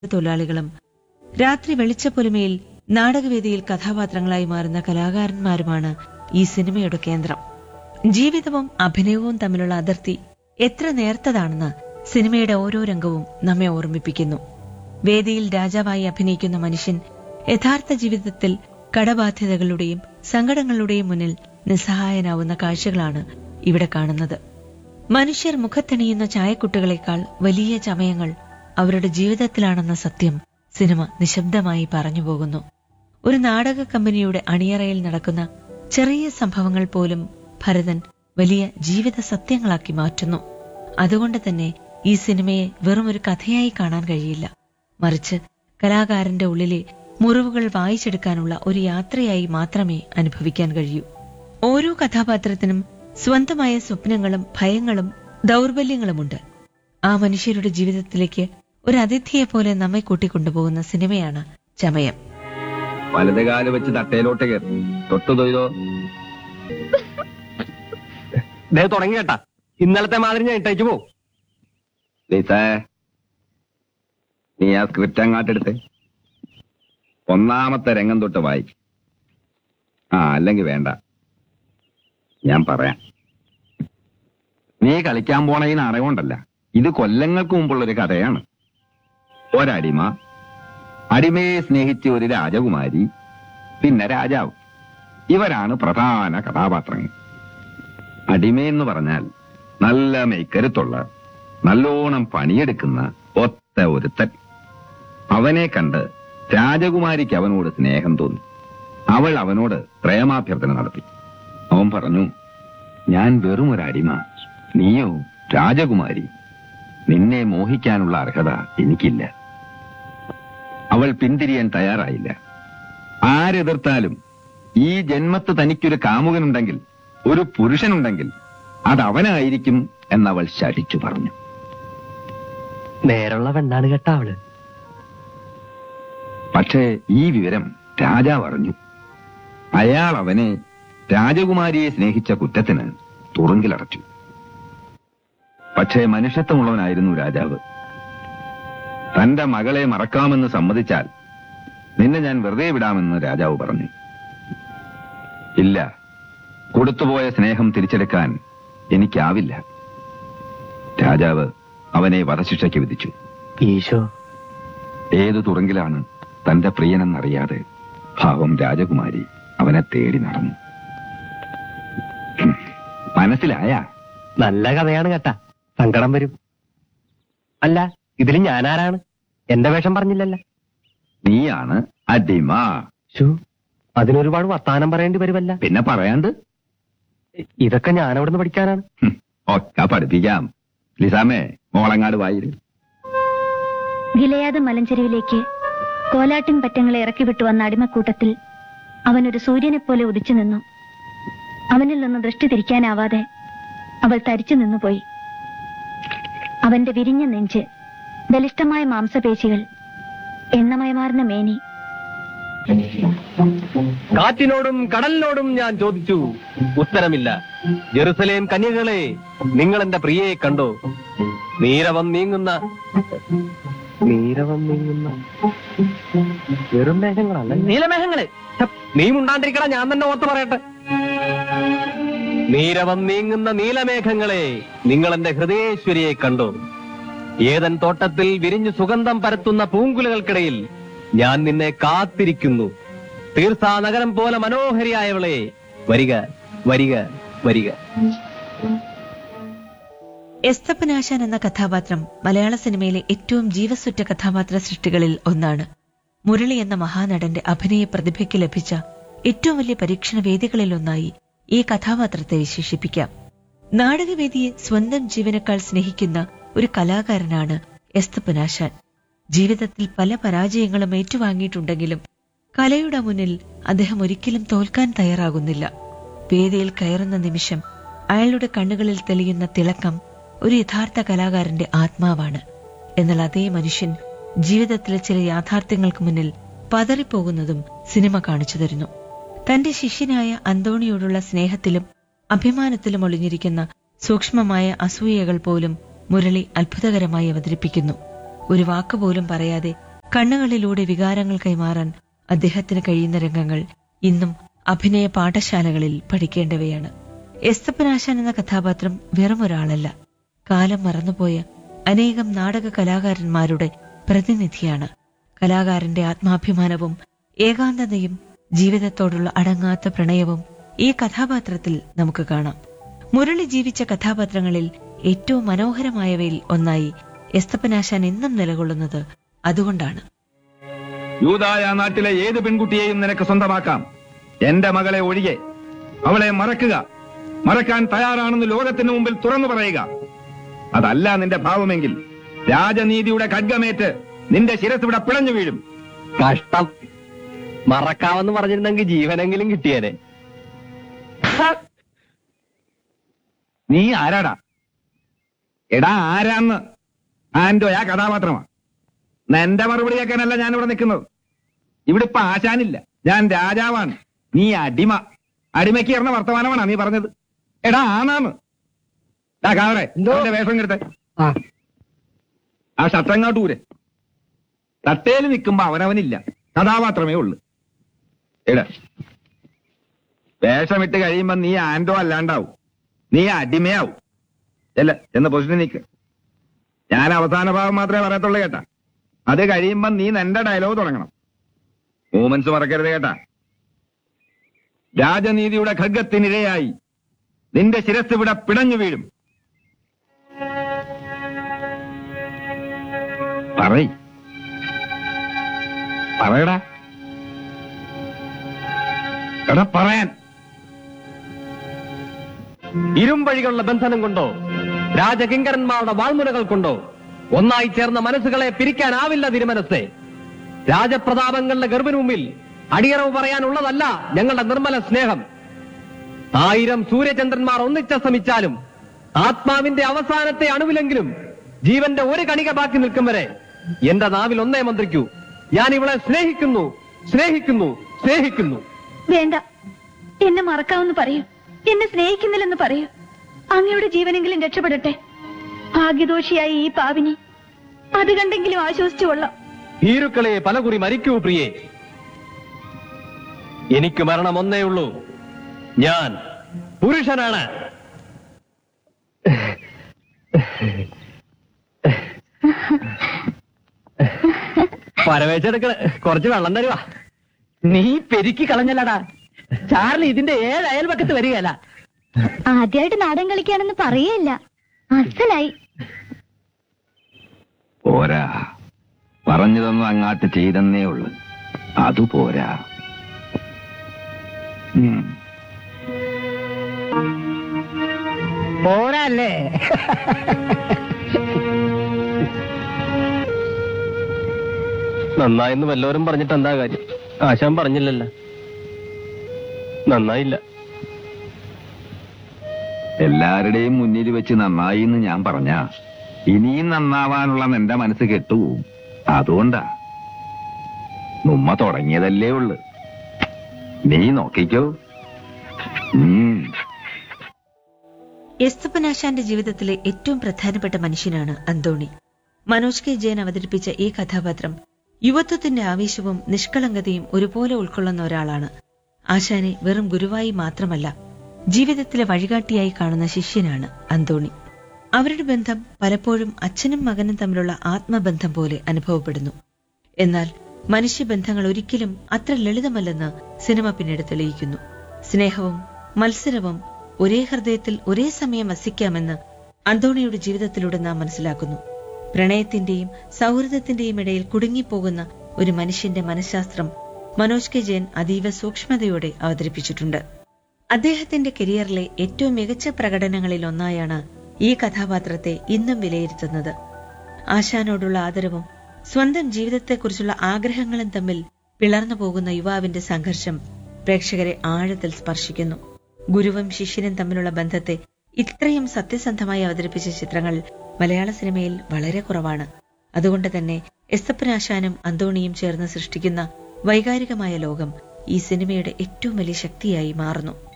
തൊഴിലാളികളും രാത്രി വെളിച്ചപ്പൊലിമയിൽ നാടകവേദിയിൽ കഥാപാത്രങ്ങളായി മാറുന്ന കലാകാരന്മാരുമാണ് ഈ സിനിമയുടെ കേന്ദ്രം ജീവിതവും അഭിനയവും തമ്മിലുള്ള അതിർത്തി എത്ര നേർത്തതാണെന്ന് സിനിമയുടെ ഓരോ രംഗവും നമ്മെ ഓർമ്മിപ്പിക്കുന്നു വേദിയിൽ രാജാവായി അഭിനയിക്കുന്ന മനുഷ്യൻ യഥാർത്ഥ ജീവിതത്തിൽ കടബാധ്യതകളുടെയും സങ്കടങ്ങളുടെയും മുന്നിൽ നിസ്സഹായനാവുന്ന കാഴ്ചകളാണ് ഇവിടെ കാണുന്നത് മനുഷ്യർ മുഖത്തണിയുന്ന ചായക്കുട്ടുകളെക്കാൾ വലിയ ചമയങ്ങൾ അവരുടെ ജീവിതത്തിലാണെന്ന സത്യം സിനിമ നിശബ്ദമായി പറഞ്ഞു പോകുന്നു ഒരു നാടക കമ്പനിയുടെ അണിയറയിൽ നടക്കുന്ന ചെറിയ സംഭവങ്ങൾ പോലും ഭരതൻ വലിയ ജീവിത സത്യങ്ങളാക്കി മാറ്റുന്നു അതുകൊണ്ട് തന്നെ ഈ സിനിമയെ വെറും ഒരു കഥയായി കാണാൻ കഴിയില്ല മറിച്ച് കലാകാരന്റെ ഉള്ളിലെ മുറിവുകൾ വായിച്ചെടുക്കാനുള്ള ഒരു യാത്രയായി മാത്രമേ അനുഭവിക്കാൻ കഴിയൂ ഓരോ കഥാപാത്രത്തിനും സ്വന്തമായ സ്വപ്നങ്ങളും ഭയങ്ങളും ദൗർബല്യങ്ങളുമുണ്ട് ആ മനുഷ്യരുടെ ജീവിതത്തിലേക്ക് ഒരു അതിഥിയെ പോലെ നമ്മെ കൂട്ടിക്കൊണ്ടുപോകുന്ന സിനിമയാണ് ചമയം വലത് കാല് വെച്ച് തട്ടയിലോട്ട് കയറി തൊട്ടു തൊയ്തോ ദേ തുടങ്ങി കേട്ടാ ഇന്നലത്തെ മാതിരി ഞാൻ ഇട്ടേച്ചു പോ ലീസേ നീ ആ സ്ക്രിപ്റ്റ് അങ്ങാട്ടെടുത്ത് ഒന്നാമത്തെ രംഗം തൊട്ട് വായിക്കും ആ അല്ലെങ്കിൽ വേണ്ട ഞാൻ പറയാം നീ കളിക്കാൻ പോണതിന് അറിവുണ്ടല്ല ഇത് കൊല്ലങ്ങൾക്ക് മുമ്പുള്ള ഒരു കഥയാണ് ഒരടിമ അടിമയെ സ്നേഹിച്ച ഒരു രാജകുമാരി പിന്നെ രാജാവ് ഇവരാണ് പ്രധാന കഥാപാത്രങ്ങൾ അടിമയെന്ന് പറഞ്ഞാൽ നല്ല മെയ്ക്കരുത്തുള്ള നല്ലോണം പണിയെടുക്കുന്ന ഒത്ത ഒരുത്തൻ അവനെ കണ്ട് രാജകുമാരിക്ക് അവനോട് സ്നേഹം തോന്നി അവൾ അവനോട് പ്രേമാഭ്യർത്ഥന നടത്തി അവൻ പറഞ്ഞു ഞാൻ വെറും ഒരു അടിമ നീയോ രാജകുമാരി നിന്നെ മോഹിക്കാനുള്ള അർഹത എനിക്കില്ല അവൾ പിന്തിരിയാൻ തയ്യാറായില്ല ആരെതിർത്താലും ഈ ജന്മത്ത് തനിക്കൊരു കാമുകനുണ്ടെങ്കിൽ ഒരു പുരുഷനുണ്ടെങ്കിൽ അത് അവനായിരിക്കും എന്നവൾ ശടിച്ചു പറഞ്ഞു നേരുള്ള പെണ്ണാണ് കേട്ടാ അവള് പക്ഷേ ഈ വിവരം രാജാവ് അറിഞ്ഞു അയാൾ അവനെ രാജകുമാരിയെ സ്നേഹിച്ച കുറ്റത്തിന് തുറുങ്കിലടച്ചു പക്ഷേ മനുഷ്യത്വമുള്ളവനായിരുന്നു രാജാവ് തന്റെ മകളെ മറക്കാമെന്ന് സമ്മതിച്ചാൽ നിന്നെ ഞാൻ വെറുതെ വിടാമെന്ന് രാജാവ് പറഞ്ഞു ഇല്ല കൊടുത്തുപോയ സ്നേഹം തിരിച്ചെടുക്കാൻ എനിക്കാവില്ല രാജാവ് അവനെ വധശിക്ഷയ്ക്ക് വിധിച്ചു ഈശോ ഏതു തുറങ്കിലാണ് തന്റെ പ്രിയനെന്നറിയാതെ ഭാവം രാജകുമാരി അവനെ തേടി നടന്നു ഹും, മനസ്സിലായ നല്ല കഥയാണ് കേട്ടാ സങ്കടം വരും അല്ല ഇതിൽ ഞാനാരാണ് എന്റെ വേഷം പറഞ്ഞില്ലല്ല നീയാണ് അടിമ ശു അതിനൊരുപാട് വർത്താനം പറയേണ്ടി വരുമല്ല പിന്നെ പറയാണ്ട് ഇതൊക്കെ ഞാൻ അവിടെ നിന്ന് പഠിക്കാനാണ് ഹും, ഒക്കെ പഠിപ്പിക്കാം ലിസാമേ മോളങ്ങാട് വായിര് ഗിലയാദ് മലഞ്ചെരുവിലേക്ക് കോലാട്ടിൻ പറ്റങ്ങളെ ഇറക്കി വിട്ടു വന്ന അടിമക്കൂട്ടത്തിൽ അവനൊരു സൂര്യനെപ്പോലെ ഉദിച്ചു നിന്നു അവനിൽ നിന്ന് ദൃഷ്ടി തിരിക്കാനാവാതെ അവൾ തരിച്ചു നിന്നുപോയി അവന്റെ വിരിഞ്ഞ നെഞ്ച് ബലിഷ്ഠമായ മാംസപേശികൾ എണ്ണമയമാർന്ന മേനി കാറ്റിനോടും കടലിനോടും ഞാൻ ചോദിച്ചു ഉത്തരമില്ല ജെറുസലേം കന്യകളെ നിങ്ങൾ എന്റെ പ്രിയയെ കണ്ടോ നീരവം നീങ്ങുന്ന നീരവം നീങ്ങുന്ന വെറും മേഘങ്ങളല്ല നീലമേഘങ്ങളെ ഛ, നീ മുണ്ടാണ്ടിരിക്കട ഞാൻ തന്നെ ഓർത്ത് പറയട്ടെ നീരവം നീങ്ങുന്ന നീലമേഘങ്ങളെ നിങ്ങൾ എന്റെ ഹൃദയേശ്വരിയെ കണ്ടോ ഏതൻ തോട്ടത്തിൽ വിരിഞ്ഞു സുഗന്ധം പരത്തുന്ന പൂങ്കുലകൾക്കിടയിൽ ഞാൻ നിന്നെ കാത്തിരിക്കുന്നു തീർഥാ നഗരം പോലെ മനോഹരിയായവളെ വരിക വരിക വരിക എസ്തപ്പനാശാൻ എന്ന കഥാപാത്രം മലയാള സിനിമയിലെ ഏറ്റവും ജീവസുറ്റ കഥാപാത്ര സൃഷ്ടികളിൽ ഒന്നാണ് മുരളി എന്ന മഹാനടന്റെ അഭിനയ പ്രതിഭയ്ക്ക് ലഭിച്ച ഏറ്റവും വലിയ പരീക്ഷണ വേദികളിലൊന്നായി ഈ കഥാപാത്രത്തെ വിശേഷിപ്പിക്കാം നാടകവേദിയെ സ്വന്തം ജീവനേക്കാൾ സ്നേഹിക്കുന്ന ഒരു കലാകാരനാണ് എസ്തപ്പനാശാൻ ജീവിതത്തിൽ പല പരാജയങ്ങളും ഏറ്റുവാങ്ങിയിട്ടുണ്ടെങ്കിലും കലയുടെ മുന്നിൽ അദ്ദേഹം ഒരിക്കലും തോൽക്കാൻ തയ്യാറാകുന്നില്ല വേദിയിൽ കയറുന്ന നിമിഷം അയാളുടെ കണ്ണുകളിൽ തെളിയുന്ന തിളക്കം ഒരു യഥാർത്ഥ കലാകാരന്റെ ആത്മാവാണ് എന്നാൽ അതേ മനുഷ്യൻ ജീവിതത്തിലെ ചില യാഥാർത്ഥ്യങ്ങൾക്ക് മുന്നിൽ പതറിപ്പോകുന്നതും സിനിമ കാണിച്ചു തരുന്നു തന്റെ ശിഷ്യനായ അന്തോണിയോടുള്ള സ്നേഹത്തിലും അഭിമാനത്തിലും ഒളിഞ്ഞിരിക്കുന്ന സൂക്ഷ്മമായ അസൂയകൾ പോലും മുരളി അത്ഭുതകരമായി അവതരിപ്പിക്കുന്നു ഒരു വാക്കുപോലും പറയാതെ കണ്ണുകളിലൂടെ വികാരങ്ങൾ കൈമാറാൻ അദ്ദേഹത്തിന് കഴിയുന്ന രംഗങ്ങൾ ഇന്നും അഭിനയ പാഠശാലകളിൽ പഠിക്കേണ്ടവയാണ് എസ്തപ്പനാശാൻ എന്ന കഥാപാത്രം വെറും ഒരാളല്ല കാലം മറന്നുപോയ അനേകം നാടക കലാകാരന്മാരുടെ പ്രതിനിധിയാണ് കലാകാരന്റെ ആത്മാഭിമാനവും ഏകാന്തതയും ജീവിതത്തോടുള്ള അടങ്ങാത്ത പ്രണയവും ഈ കഥാപാത്രത്തിൽ നമുക്ക് കാണാം മുരളി ജീവിച്ച കഥാപാത്രങ്ങളിൽ ഏറ്റവും മനോഹരമായവയിൽ ഒന്നായി എസ്തപ്പനാശാൻ എന്നും നിലകൊള്ളുന്നത് അതുകൊണ്ടാണ് യൂതായ നാട്ടിലെ ഏത് പെൺകുട്ടിയെയും നിനക്ക് സ്വന്തമാക്കാം എന്റെ മകളെ ഒഴികെ അവളെ മറക്കുക മറക്കാൻ തയ്യാറാണെന്ന് ലോകത്തിന് മുമ്പിൽ തുറന്നു പറയുക അതല്ല നിന്റെ ഭാവമെങ്കിൽ രാജനീതിയുടെ ഖഡ്ഗമേറ്റ് നിന്റെ ശിരസ് ഇവിടെ പിളഞ്ഞു വീഴും കഷ്ടം മറക്കാമെന്ന് പറഞ്ഞിരുന്നെങ്കിൽ ജീവനെങ്കിലും കിട്ടിയേനെ നീ ആരാടാ എടാ ആരാന്ന് ആന്റോയാ കഥാപാത്രമാ എന്നാ എന്റെ മറുപടി കേൾക്കാനല്ല ഞാൻ ഇവിടെ നിൽക്കുന്നത് ഇവിടെ ഇപ്പൊ ആശാനില്ല ഞാൻ രാജാവാണ് നീ അടിമ അടിമയ്ക്ക് ഇറന്ന വർത്തമാനമാണോ നീ പറഞ്ഞത് എടാ ആണാന്ന് ഡാ കാവറെ അവന്റെ വേഷം കെടുത്തെ ആ ഷട്ടങ്ങാട്ടൂരെ തട്ടേല് നിൽക്കുമ്പോ അവനവനില്ല കഥാപാത്രമേ ഉള്ളു എടാ വേഷമിട്ട് കഴിയുമ്പോ നീ ആൻഡോ അല്ലാണ്ടാവും നീ അടിമയാവും അല്ല എന്ന പൊസിഷനിൽ നിൽക്ക് ഞാൻ അവസാന ഭാഗം മാത്രമേ പറയത്തുള്ളൂ കേട്ടാ അത് കഴിയുമ്പോ നീ നിന്റെ ഡയലോഗ് തുടങ്ങണം മൂമെന്റ്സ് മറക്കരുത് കേട്ടാ രാജനീതിയുടെ ഖഡ്ഗത്തിനിരയായി നിന്റെ ശിരസ് ഇവിടെ പിടഞ്ഞു വീഴും പറയ് പറയടാ എടാ പറയാൻ ഇരുമ്പഴികളുടെ ബന്ധനം കൊണ്ടോ രാജകിങ്കരന്മാരുടെ വാൾമുനകൾ കൊണ്ടോ ഒന്നായി ചേർന്ന മനസ്സുകളെ പിരിക്കാനാവില്ല തിരുമനസ്സെ രാജപ്രതാപങ്ങളുടെ ഗർഭിന് മുമ്പിൽ അടിയറവ് പറയാനുള്ളതല്ല ഞങ്ങളുടെ നിർമ്മല സ്നേഹം ആയിരം സൂര്യചന്ദ്രന്മാർ ഒന്നിച്ച ശ്രമിച്ചാലും ആത്മാവിന്റെ അവസാനത്തെ അണുവിലെങ്കിലും ജീവന്റെ ഒരു കണിക ബാക്കി നിൽക്കും വരെ എന്റെ നാവിൽ ഒന്നേ മന്ത്രിക്കൂ ഞാൻ ഇവളെ സ്നേഹിക്കുന്നു സ്നേഹിക്കുന്നു സ്നേഹിക്കുന്നു വേണ്ട എന്നെ മറക്കാമെന്ന് പറയൂ എന്നെ സ്നേഹിക്കുന്നില്ലെന്ന് പറയൂ അങ്ങയുടെ ജീവനെങ്കിലും രക്ഷപ്പെടട്ടെ ഭാഗ്യദോഷിയായി ഈ പാവിനി അത് കണ്ടെങ്കിലും ആശ്വസിച്ചു കൊള്ളാം ഭീരുക്കളെ പലകുറി മരിക്കൂ പ്രിയേ എനിക്ക് മരണം ഒന്നേ ഉള്ളൂ ഞാൻ പുരുഷനാണ് പരവേശെടുക്കള് കുറച്ച് വെള്ളം തരുവാ നീ പെരുക്കി കളഞ്ഞല്ലടാ ചാർലി ഇതിന്റെ ഏഴ് അയൽപക്കത്ത് വരികയല്ല ആദ്യമായിട്ട് നാടൻ കളിക്കാണെന്ന് പറയേയില്ല അസലായി പോരാ പറഞ്ഞതൊന്നും അങ്ങാട്ട് ചെയ്തെന്നേ ഉള്ളു അത് പോരാ ഉം. പോരല്ലേ നന്നായെന്ന് വല്ലവരും പറഞ്ഞിട്ട് എന്താ കാര്യം ആശാൻ പറഞ്ഞില്ലല്ലോ നന്നായില്ല എല്ലാവരുടെയും മുന്നിൽ വെച്ച് നന്നായി എന്ന് ഞാൻ പറഞ്ഞ ഇനിയും നന്നാവാനുള്ള നിന്റെ മനസ്സ് കെട്ടുപോകും അതുകൊണ്ടാ നുമ്മ തുടങ്ങിയതല്ലേ ഉള്ളു നീ നോക്കിക്കോ ഉം എസ്തപ്പനാശാന്റെ ജീവിതത്തിലെ ഏറ്റവും പ്രധാനപ്പെട്ട മനുഷ്യനാണ് അന്തോണി മനോജ് കെ ജയൻ അവതരിപ്പിച്ച ഈ കഥാപാത്രം യുവത്വത്തിന്റെ ആവേശവും നിഷ്കളങ്കതയും ഒരുപോലെ ഉൾക്കൊള്ളുന്ന ഒരാളാണ് ആശാനെ വെറും ഗുരുവായി മാത്രമല്ല ജീവിതത്തിലെ വഴികാട്ടിയായി കാണുന്ന ശിഷ്യനാണ് അന്തോണി അവരുടെ ബന്ധം പലപ്പോഴും അച്ഛനും മകനും തമ്മിലുള്ള ആത്മബന്ധം പോലെ അനുഭവപ്പെടുന്നു എന്നാൽ മനുഷ്യബന്ധങ്ങൾ ഒരിക്കലും അത്ര ലളിതമല്ലെന്ന് സിനിമ പിന്നീട് തെളിയിക്കുന്നു സ്നേഹവും മത്സരവും ഒരേ ഹൃദയത്തിൽ ഒരേ സമയം വസിക്കാമെന്ന് അന്തോണിയുടെ ജീവിതത്തിലൂടെ നാം മനസ്സിലാക്കുന്നു പ്രണയത്തിന്റെയും സൗഹൃദത്തിന്റെയും ഇടയിൽ കുടുങ്ങിപ്പോകുന്ന ഒരു മനുഷ്യന്റെ മനഃശാസ്ത്രം മനോജ് കെ ജയൻ അതീവ സൂക്ഷ്മതയോടെ അവതരിപ്പിച്ചിട്ടുണ്ട് അദ്ദേഹത്തിന്റെ കരിയറിലെ ഏറ്റവും മികച്ച പ്രകടനങ്ങളിൽ ഒന്നായാണ് ഈ കഥാപാത്രത്തെ ഇന്നും വിലയിരുത്തുന്നത് ആശാനോടുള്ള ആദരവും സ്വന്തം ജീവിതത്തെക്കുറിച്ചുള്ള ആഗ്രഹങ്ങളും തമ്മിൽ പിളർന്നു പോകുന്ന യുവാവിന്റെ സംഘർഷം പ്രേക്ഷകരെ ആഴത്തിൽ സ്പർശിക്കുന്നു ഗുരുവും ശിഷ്യനും തമ്മിലുള്ള ബന്ധത്തെ ഇത്രയും സത്യസന്ധമായി അവതരിപ്പിച്ച ചിത്രങ്ങൾ മലയാള സിനിമയിൽ വളരെ കുറവാണ് അതുകൊണ്ട് തന്നെ എസ്തപ്പനാശാനും അന്തോണിയും ചേർന്ന് സൃഷ്ടിക്കുന്ന വൈകാരികമായ ലോകം ഈ സിനിമയുടെ ഏറ്റവും വലിയ ശക്തിയായി മാറുന്നു